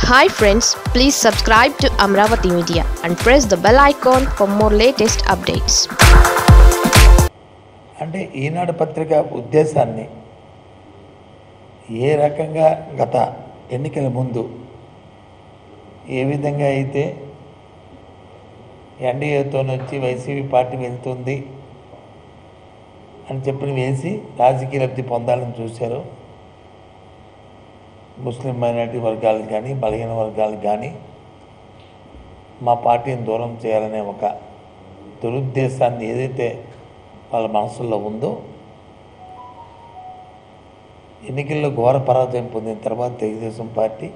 Hi friends please subscribe to Amaravati media and press the bell icon for more latest updates అంటే ఈనాడు పత్రిక ఉద్దేశాన్ని ఏ రకంగా గత ఎన్నికల ముందు ఏ విధంగా అయితే ఎన్డీఏతో వచ్చి వైసీపీ పార్టీ వెళ్తుంది అని చెప్పిన వేసి రాజకీయ లబ్ధి పొందాలని చూశారు ముస్లిం మైనారిటీ వర్గాలకు కానీ బలహీన వర్గాలకు కానీ మా పార్టీని దూరం చేయాలనే ఒక దురుద్దేశాన్ని ఏదైతే వాళ్ళ మనసుల్లో ఉందో ఎన్నికల్లో ఘోర పరాజయం పొందిన తర్వాత తెలుగుదేశం పార్టీ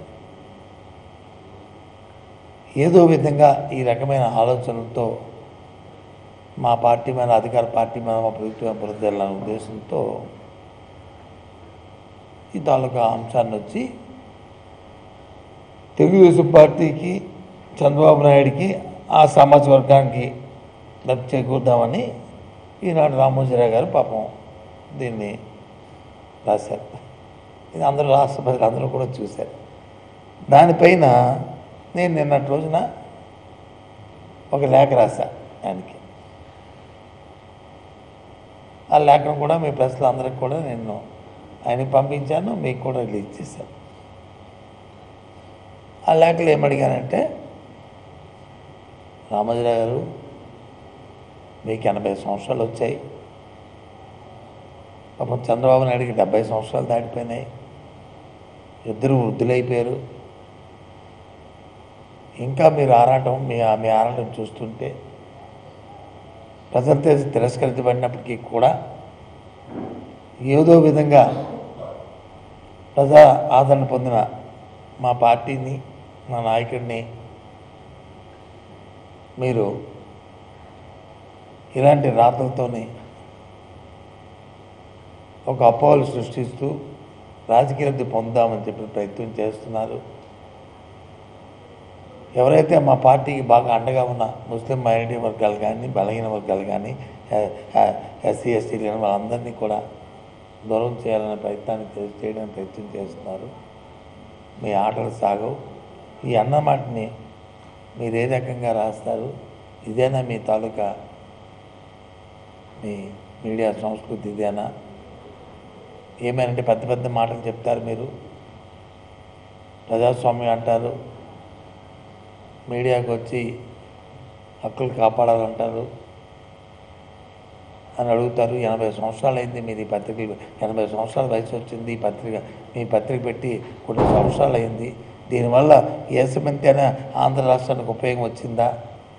ఏదో విధంగా ఈ రకమైన ఆలోచనలతో మా పార్టీ మీద అధికార పార్టీ మీద మా ప్రభుత్వం బురదెళ్ళాలనే ఉద్దేశంతో ఈ తాలూకా అంశాన్ని వచ్చి తెలుగుదేశం పార్టీకి చంద్రబాబు నాయుడికి ఆ సమాజ వర్గానికి లబ్ధి చేకూర్దామని ఈనాడు రామోజీరావు గారు పాపం దీన్ని రాశారు ఇది అందరూ రాష్ట్ర ప్రజలు అందరూ కూడా చూశారు దానిపైన నేను నిన్నటి రోజున ఒక లేఖ రాశా ఆయనకి ఆ లేఖను కూడా మీ ప్రజలు అందరికి కూడా నేను ఆయనకి పంపించాను మీకు కూడా రిలీజ్ చేశాను ఆ లేఖలు ఏమడిగానంటే రామోజీరావు గారు మీకు ఎనభై సంవత్సరాలు వచ్చాయి పాపం చంద్రబాబు నాయుడికి డెబ్బై సంవత్సరాలు దాటిపోయినాయి ఇద్దరు వృద్ధులైపోయారు ఇంకా మీరు ఆరాటం మీ మీ ఆరాటం చూస్తుంటే ప్రజలతో తిరస్కరించబడినప్పటికీ కూడా ఏదో విధంగా ప్రజా ఆదరణ పొందిన మా పార్టీని మా నాయకుడిని మీరు ఇలాంటి రాతలతోని ఒక అపోహలు సృష్టిస్తూ రాజకీయ లబ్ధి పొందామని చెప్పి ప్రయత్నం చేస్తున్నారు ఎవరైతే మా పార్టీకి బాగా అండగా ఉన్న ముస్లిం మైనారిటీ వర్గాలు కానీ బలహీన వర్గాలు కానీ ఎస్సీ ఎస్టీలు కానీ వాళ్ళందరినీ కూడా దూరం చేయాలనే ప్రయత్నాన్ని చే- చేయడానికి ప్రయత్నం చేస్తున్నారు మీ ఆటలు సాగవు ఈ అన్న మాటని మీరు ఏ రకంగా రాస్తారు ఇదేనా మీ తాలూకా మీ మీడియా సంస్కృతి ఇదేనా ఏమైనంటే పెద్ద పెద్ద మాటలు చెప్తారు మీరు ప్రజాస్వామ్యం అంటారు మీడియాకు వచ్చి హక్కులు కాపాడాలంటారు అని అడుగుతారు ఎనభై సంవత్సరాలు అయింది మీది ఈ పత్రిక ఎనభై సంవత్సరాల వయసు వచ్చింది ఈ పత్రిక మీ పత్రిక పెట్టి కొన్ని సంవత్సరాలు అయింది దీనివల్ల ఏసమంతైనా ఆంధ్ర రాష్ట్రానికి ఉపయోగం వచ్చిందా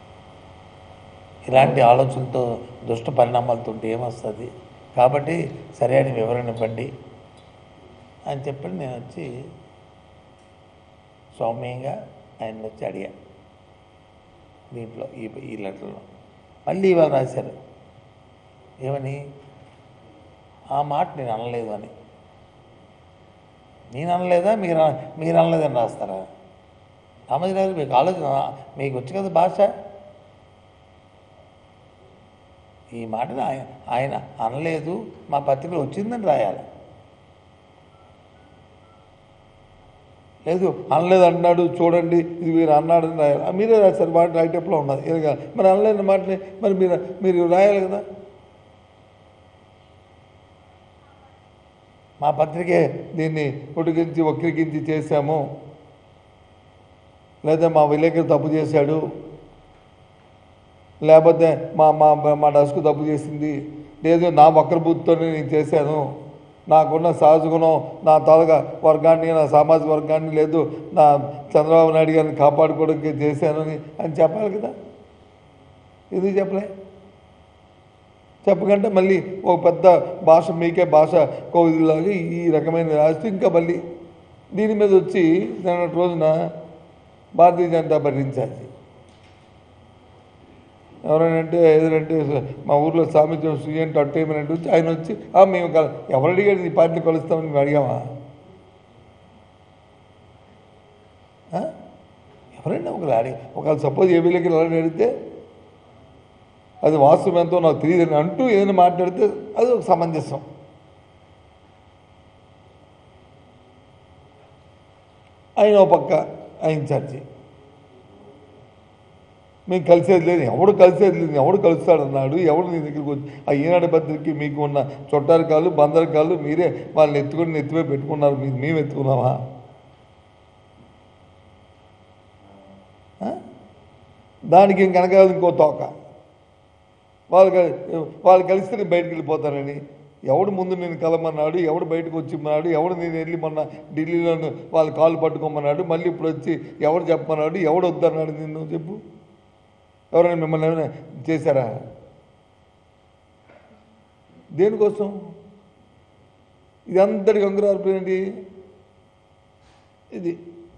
ఇలాంటి ఆలోచనలతో దుష్ట పరిణామాలతో ఉంటే ఏమొస్తుంది కాబట్టి సరైన వివరణ ఇవ్వండి అని చెప్పి నేను వచ్చి సౌమ్యంగా ఆయన వచ్చి అడిగా దీంట్లో ఈ ఈ లెటర్లో మళ్ళీ ఇవాళ రాశారు ఏమని ఆ మాట నేను అనలేదు అని నేను అనలేదా మీరు అన- మీరు అనలేదని రాస్తారా రామోజీరావు గారు మీకు ఆలోచన మీకు వచ్చు కదా భాష ఈ మాటను ఆయన ఆయన అనలేదు మా పత్రికలో వచ్చిందని రాయాలి లేదు అనలేదు అన్నాడు చూడండి ఇది మీరు అన్నాడు అని రాయాలి ఆ, మీరే రాశారు మాట రైటప్లో ఉన్నది ఇలాగా మరి అనలేని మాటని మరి మీరు మీరు రాయాలి కదా మా పత్రికే దీన్ని ఉడికించి వక్రీకించి చేశాము లేదా మా విలేకరు తప్పు చేశాడు లేకపోతే మా మా మా డస్క్ తప్పు చేసింది లేదు నా వక్రబుద్ధితోనే నేను చేశాను నాకున్న సహజ గుణం నా తాలూకా వర్గాన్ని నా సామాజిక వర్గాన్ని లేదు నా చంద్రబాబు నాయుడు గారిని కాపాడుకోవడానికి చేశాను అని అని చెప్పాలి కదా ఎందుకు చెప్పలే చెప్పకంటే మళ్ళీ ఒక పెద్ద భాష మీకే భాష కౌదులాగా ఈ రకమైన రాస్తూ ఇంకా మళ్ళీ దీని మీద వచ్చి నిన్నటి రోజున భారతీయ జనతా పార్టీ ఇన్ఛార్జి ఎవరైనంటే ఏదంటే మా ఊర్లో సామిత్యం సుజన్ అట్టేమనంటే వచ్చి ఆయన వచ్చి "ఆ, మేము కల ఎవరు అడిగాడు ఈ పార్టీని కలుస్తామని మేము అడిగామా ఆ? ఎవరైనా ఒకరు అడిగి ఒకవేళ సపోజ్ ఏ వీళ్ళకి అలాంటి అడిగితే అది వాస్తవం ఎంతో నాకు తెలియదని అంటూ ఏదైనా మాట్లాడితే అది ఒక సమంజసం ఆయన ఒక పక్క ఆ ఇన్ఛార్జి మేము కలిసేది లేదు ఎవడు కలిసేది లేదు ఎవడు కలుస్తాడన్నాడు ఎవడు నీ దగ్గరికి వచ్చి ఆ ఈనాడు పత్రికకి మీకు ఉన్న చొట్టారి కాళ్ళు బందరి కాళ్ళు మీరే వాళ్ళని ఎత్తుకొని నెత్తిపై పెట్టుకున్నారు మీ- మేము ఎత్తుకున్నామా ఆ? దానికి ఇంకనక ఇంకో తోక వాళ్ళు కలి- వాళ్ళు కలిస్తే నేను బయటకు వెళ్ళిపోతానని ఎవడు ముందు నేను కలమన్నాడు ఎవడు బయటకు వచ్చిమన్నాడు ఎవడు నేను వెళ్ళి మొన్న ఢిల్లీలో వాళ్ళు కాళ్ళు పట్టుకోమన్నాడు మళ్ళీ ఇప్పుడు వచ్చి ఎవడు చెప్పమన్నాడు ఎవడు వద్దన్నాడు నిన్ను చెప్పు ఎవరైనా మిమ్మల్ని ఏమైనా చేశారా దేనికోసం ఇది అందరికి అంకురార్పేంటి ఇది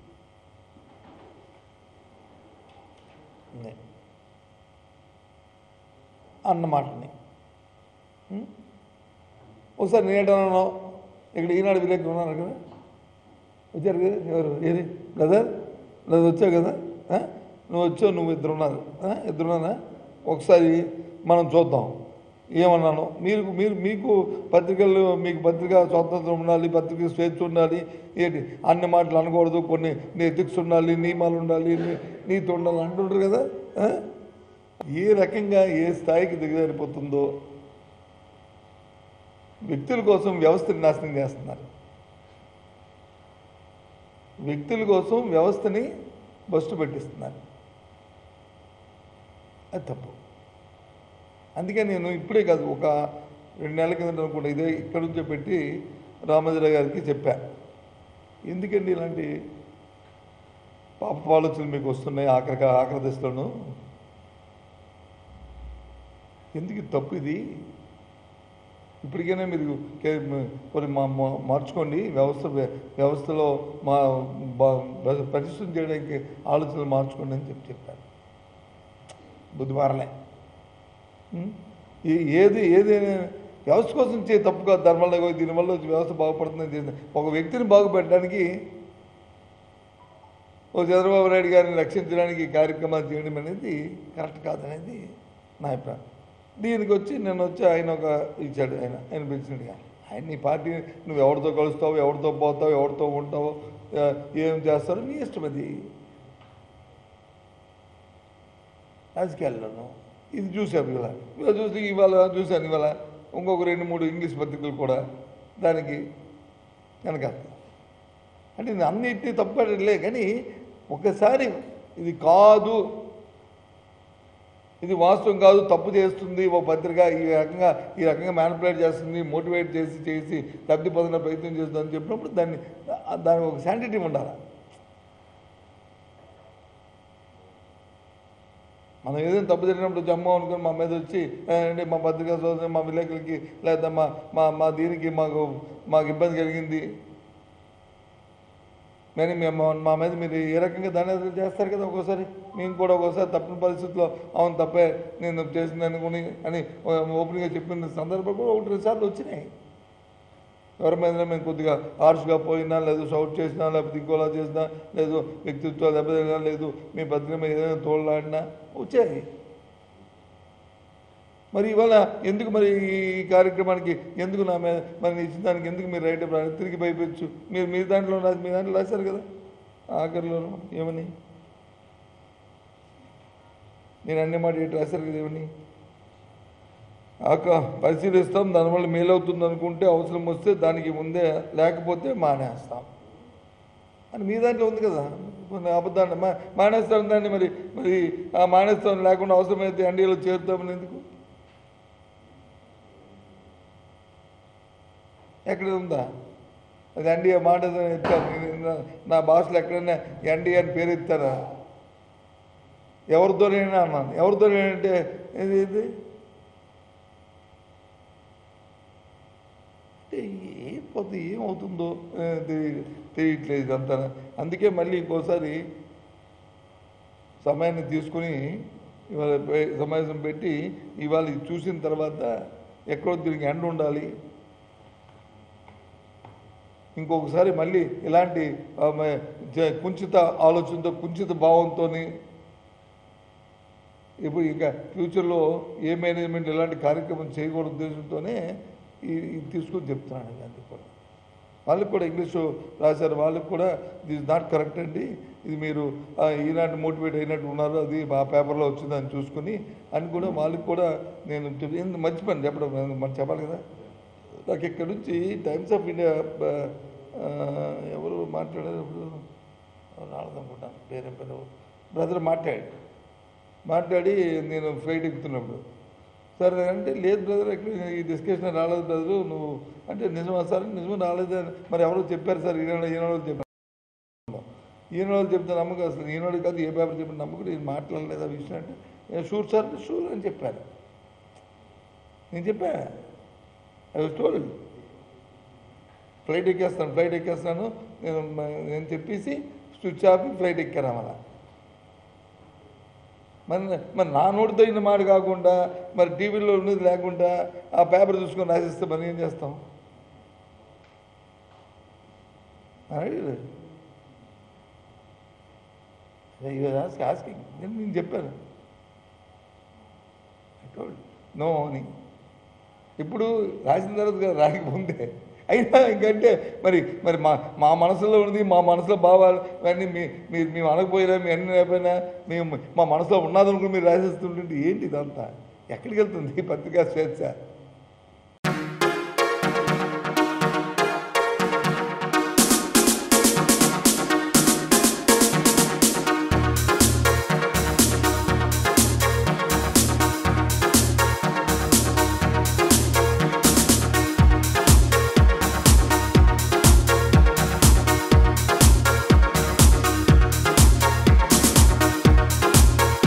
ఉంది. అన్న మాటని ఉం? ఒకసారి నేటనో ఇక్కడ ఈనాడు విలేకరు ఉన్నారు కదా వచ్చారు కదా ఎవరు ఏది బ్రదర్ బ్రదర్ వచ్చావు కదా ఆ? నువ్వు వచ్చావు నువ్వు ఇద్దరు ఉన్నారు ఆ? ఇద్దరు ఉన్నారా ఒకసారి మనం చూద్దాం ఏమన్నాను మీరు మీరు మీకు పత్రికలు మీకు పత్రిక స్వాతంత్రం ఉండాలి పత్రిక స్వేచ్ఛ ఉండాలి ఏంటి అన్ని మాటలు అనకూడదు కొన్ని నీ ఎథిక్స్ ఉండాలి నియమాలు ఉండాలి నీ- నీతి ఉండాలి అంటుంటారు కదా ఆ? ఏ రకంగా ఏ స్థాయికి దిగజారిపోతుందో వ్యక్తుల కోసం వ్యవస్థని నాశనం చేస్తున్నారు వ్యక్తుల కోసం వ్యవస్థని బస్టు పెట్టిస్తున్నారు అది తప్పు అందుకే నేను ఇప్పుడే కాదు ఒక రెండు నెలల కిందట అనుకుంటా ఇదే ఇక్కడ నుంచో పెట్టి రామచంద్ర గారికి చెప్పా ఎందుకండి ఇలాంటి పాప ఆలోచనలు మీకు వస్తున్నాయి ఆఖరి ఆఖరి దశలోను ఎందుకు ఇది తప్పు ఇది ఇప్పటికైనా మీరు కే- మ- కొన్ని మా మా- మార్చుకోండి వ్యవస్థ వ్య- వ్యవస్థలో మా బ- బ- పరిశుద్ధం చేయడానికి ఆలోచనలు మార్చుకోండి అని చెప్పి చెప్పాను బుద్ధి మారలే ఉం? ఏ- ఏది ఏదైనా వ్యవస్థ కోసం చే తప్పు కాదు దానివల్ల ఇగో దీనివల్ల వచ్చి వ్యవస్థ బాగుపడుతుందని చేసింది ఒక వ్యక్తిని బాగుపెట్టడానికి ఓ చంద్రబాబు నాయుడు గారిని రక్షించడానికి ఈ కార్యక్రమాలు చేయడం అనేది కరెక్ట్ కాదనేది నా అభిప్రాయం దీనికి వచ్చి నేను వచ్చి ఆయన ఒక ఇచ్చాడు ఆయన ఆయన పిలిచినట్టు కానీ ఆయన నీ పార్టీ నువ్వు ఎవరితో కలుస్తావు ఎవరితో పోతావు ఎవరితో ఉంటావు ఆ, ఏం చేస్తారో నీ ఇష్టం అది రాజకీయాల్లోనూ ఇది చూసాను ఇవాళ ఇవాళ చూసి ఇవాళ చూశాను ఇవాళ ఇంకొక రెండు మూడు ఇంగ్లీష్ పత్రికలు కూడా దానికి వెనక అంటే నేను అన్నిటినీ తప్పలే కానీ ఒకసారి ఇది కాదు ఇది వాస్తవం కాదు తప్పు చేస్తుంది ఓ పత్రిక ఈ రకంగా ఈ రకంగా మ్యానిపులేట్ చేస్తుంది మోటివేట్ చేసి చేసి లబ్ధి పొందిన ప్రయత్నం చేస్తుంది అని చెప్పినప్పుడు దాన్ని దానికి ఒక శాంటిటీ ఉండాలి మనం ఏదైనా తప్పు జరిగినప్పుడు జమ్మూ అనుకుని మా మీద వచ్చి "ఏ, అంటే మా పత్రికా సోదరు మా విలేకరులకి లేదా మా మా మా దీనికి మాకు మాకు ఇబ్బంది కలిగింది కానీ మేము మా మీద మీరు ఏ రకంగా దాని చేస్తారు కదా ఒక్కోసారి మేము కూడా ఒక్కోసారి తప్పిన పరిస్థితుల్లో అవును తప్పే నేను చేసింది అనుకుని అని ఓపెన్గా చెప్పిన సందర్భం కూడా ఒకటి రెండు సార్లు వచ్చినాయి ఎవరి మీద మేము కొద్దిగా హార్ష్గా పోయినా లేదు షౌట్ చేసినా లేకపోతే ఇంకోలా చేసినా లేదు వ్యక్తిత్వ దెబ్బతిన్నా లేదు మీ పత్రిక మీద ఏదైనా తోడలాడినా వచ్చాయి మరి ఇవాళ ఎందుకు మరి ఈ కార్యక్రమానికి ఎందుకు నా మీద మరి నేను ఇచ్చిన దానికి ఎందుకు మీరు రైట్ అవ్వాలి? తిరిగి భయపెచ్చు మీరు మీ దాంట్లో రాసి మీ దాంట్లో రాశారు కదా ఆఖరిలోను ఏమని నేను అన్ని మాట ఏంటి రాశారు కదా ఏమని ఆక పరిశీలిస్తాం దానివల్ల మేలవుతుంది అనుకుంటే అవసరం వస్తే దానికి ముందే లేకపోతే మానేస్తాం అని మీ దాంట్లో ఉంది కదా కొన్ని అబద్ధాన్ని మా మానేస్తాం దాన్ని మరి మరి ఆ మానేస్తాం లేకుండా అవసరమైతే ఎన్డీఏలో చేరుతామని ఎందుకు ఎక్కడ ఉందా అది ఎన్డీఏ మాట ఎత్తాను నేను నా- నా భాషలో ఎక్కడైనా ఎన్డీఏ అని పేరు ఎత్తారా ఎవరితోనైనా అన్నాను ఎవరితోనంటే ఇది ఇది అంటే ఏం పోతే ఏమవుతుందో ఆ, తెలియ- తెలియట్లేదు ఇదంతా అందుకే మళ్ళీ ఇంకోసారి సమయాన్ని తీసుకుని ఇవాళ పె- సమావేశం పెట్టి ఇవాళ ఇది చూసిన తర్వాత ఎక్కడో దీనికి ఎండ ఉండాలి ఇంకొకసారి మళ్ళీ ఇలాంటి ఆ, మ- జ- కుంచిత ఆలోచనతో కుంచిత భావంతో ఇప్పుడు ఇంకా ఫ్యూచర్లో ఏ మేనేజ్మెంట్ ఇలాంటి కార్యక్రమం చేయకూడదు ఉద్దేశంతోనే ఈ- ఇది తీసుకొని చెప్తున్నాను అండి అది కూడా వాళ్ళకి కూడా ఇంగ్లీషు రాశారు వాళ్ళకి కూడా దిస్ నాట్ కరెక్ట్ అండి ఇది మీరు ఆ, ఈనాటి మోటివేట్ అయినట్టు ఉన్నారు అది మా పేపర్లో వచ్చిందని చూసుకుని అని కూడా వాళ్ళకి కూడా నేను చెప్పి- ఏంది మర్చిపోయాను చెప్పడం మనం చెప్పాలి కదా నాకు ఇక్కడ నుంచి టైమ్స్ ఆఫ్ ఇండియా బ- ఆ, ఎవరు మాట్లాడేటప్పుడు రాలేదనుకుంటాను పేరేం పేరు బ్రదర్ మాట్లాడి మాట్లాడి నేను ఫ్లైట్ ఎక్కుతున్నప్పుడు సరే అంటే లేదు బ్రదర్ ఎక్కడ ఈ డిస్కషన్ రాలేదు బ్రదరు నువ్వు అంటే నిజమా సార్ నిజమా రాలేదు అని మరి ఎవరో చెప్పారు సార్ ఈనాడు ఈనాడు చెప్పారు ఈనాడు చెప్తే నమ్మకం అసలు ఈనాడు కాదు ఏ పేపర్ చెప్పిన నమ్మకం నేను మాట్లాడలేదు ఆ విషయం అంటే "ఏ, షూర్ సార్ షూర్ అని చెప్పాను నేను చెప్పా ఐ వాజ్ టోల్డ్ ఫ్లైట్ ఎక్కేస్తాను ఫ్లైట్ ఎక్కేస్తాను నేను నేను చెప్పేసి స్విచ్ ఆఫ్ ఫ్లైట్ ఎక్కాను అలా మరి మరి నా నోటితో ఇన్న మాట కాకుండా మరి టీవీలో ఉన్నది లేకుండా ఆ పేపర్ చూసుకొని రాసిస్తే మరి ఏం చేస్తాం ఆస్కింగ్ నేను నేను చెప్పాను నో అని ఇప్పుడు రాసిన తర్వాత కదా రాకపోతే అయినా ఇంకంటే మరి మరి మా మా మనసులో ఉన్నది మా మనసులో భావాలు ఇవన్నీ మీ మీరు మేము అనకపోయినా మీ అన్ని లేకపోయినా మేము మా మనసులో ఉన్నదనుకుని మీరు రాసేస్తుంటే ఏంటి ఇదంతా ఎక్కడికి వెళ్తుంది ఈ పత్రికా స్వేచ్ఛ